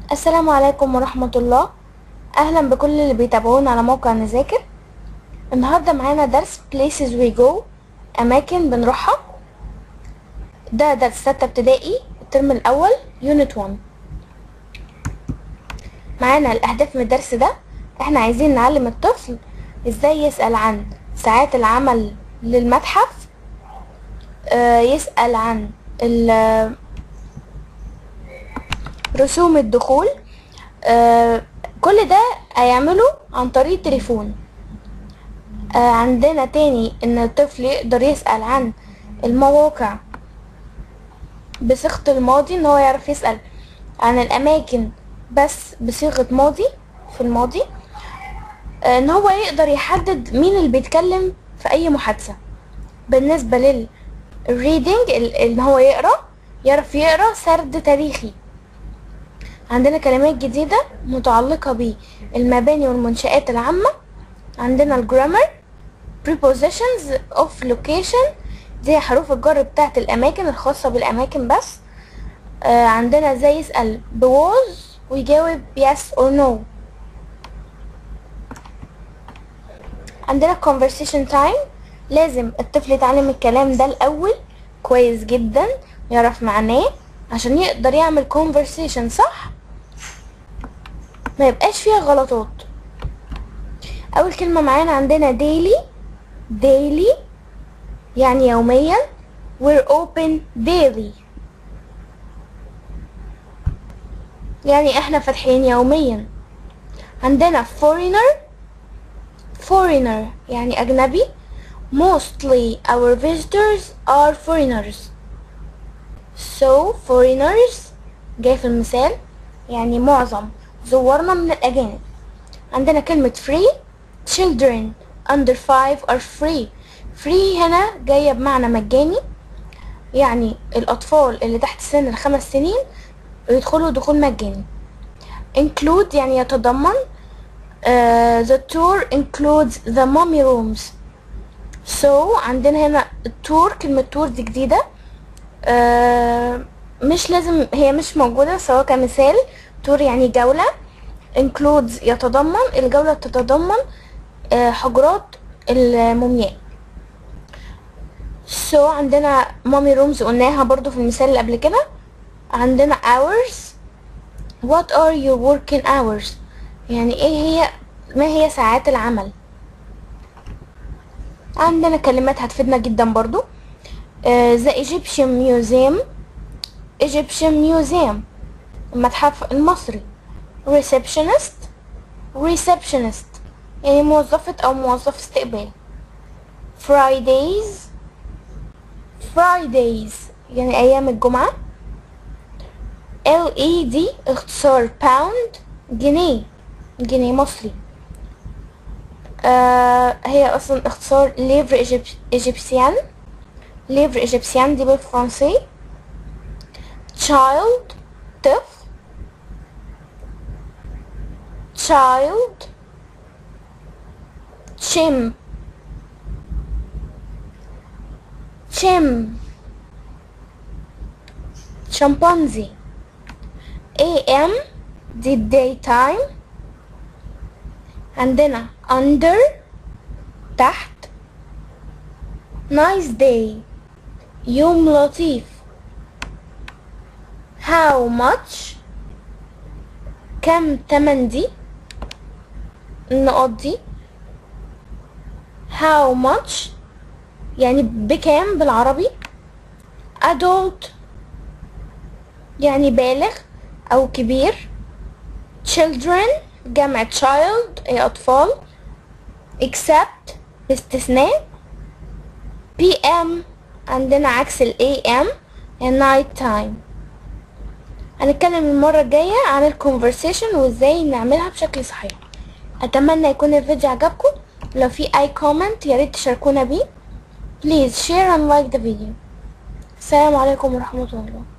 السلام عليكم ورحمة الله أهلا بكل اللي بيتابعونا على موقع نذاكر النهاردة معانا درس places we go أماكن بنروحها ده درس ستة ابتدائي الترم الأول يونت 1 معانا الأهداف من الدرس ده احنا عايزين نعلم الطفل ازاي يسأل عن ساعات العمل للمتحف آه، يسأل عن ال- رسوم الدخول آه، كل ده هيعمله عن طريق التليفون آه، عندنا تاني ان الطفل يقدر يسأل عن المواقع بصيغة الماضي ان هو يعرف يسأل عن الاماكن بس بصيغة ماضي في الماضي آه، ان هو يقدر يحدد مين اللي بيتكلم في اي محادثة بالنسبة لل reading ال- ان هو يقرا يعرف يقرا سرد تاريخي عندنا كلمات جديدة متعلقة بالمباني والمنشآت العامة عندنا الجرامر prepositions of location دي حروف الجر بتاعت الأماكن الخاصة بالأماكن بس آه عندنا زي يسأل بواز ويجاوب yes or no عندنا conversation time لازم الطفل يتعلم الكلام ده الأول كويس جدا يعرف معناه عشان يقدر يعمل conversation صح ما يبقاش فيها غلطات اول كلمة معانا عندنا daily daily يعني يوميا we're open daily يعني احنا فاتحين يوميا عندنا foreigner foreigner يعني اجنبي mostly our visitors are foreigners so foreigners جاي في المثال يعني معظم زورنا من الأجانب عندنا كلمة free children under five are free free هنا جاية بمعنى مجاني يعني الأطفال اللي تحت سن الخمس سنين يدخلوا دخول مجاني include يعني يتضمن uh, the tour includes the mummy rooms so عندنا هنا التور كلمة تور دي جديدة آه، مش لازم هي مش موجودة سواء كمثال تور يعني جولة includes يتضمن الجولة تتضمن آه، حجرات المومياء so عندنا مامي رومز قلناها برضو في المثال اللي قبل كده عندنا hours what are your working hours يعني ايه هي ما هي ساعات العمل عندنا كلمات هتفيدنا جدا برضو آه، The Egyptian Museum Egyptian Museum المتحف المصري receptionist receptionist يعني موظفة أو موظف استقبال Fridays Fridays يعني أيام الجمعة LED اختصار pound جنيه جنيه مصري آه هي أصلا اختصار ليفر إيجيبسيان ليفر إيجيبسيان دي بالفرنسي child طفل child chim chim chimpanzee am دي daytime عندنا under تحت nice day يوم لطيف how much كم تمن دي النقط دي how much يعني بكام بالعربي adult يعني بالغ أو كبير children جمع child أي أطفال except باستثناء PM عندنا عكس ال AM يعني night time هنتكلم المرة الجاية عن ال conversation وازاي نعملها بشكل صحيح أتمنى يكون الفيديو عجبكم لو في أي comment ياريت تشاركونا بيه please share and like the video السلام عليكم ورحمة الله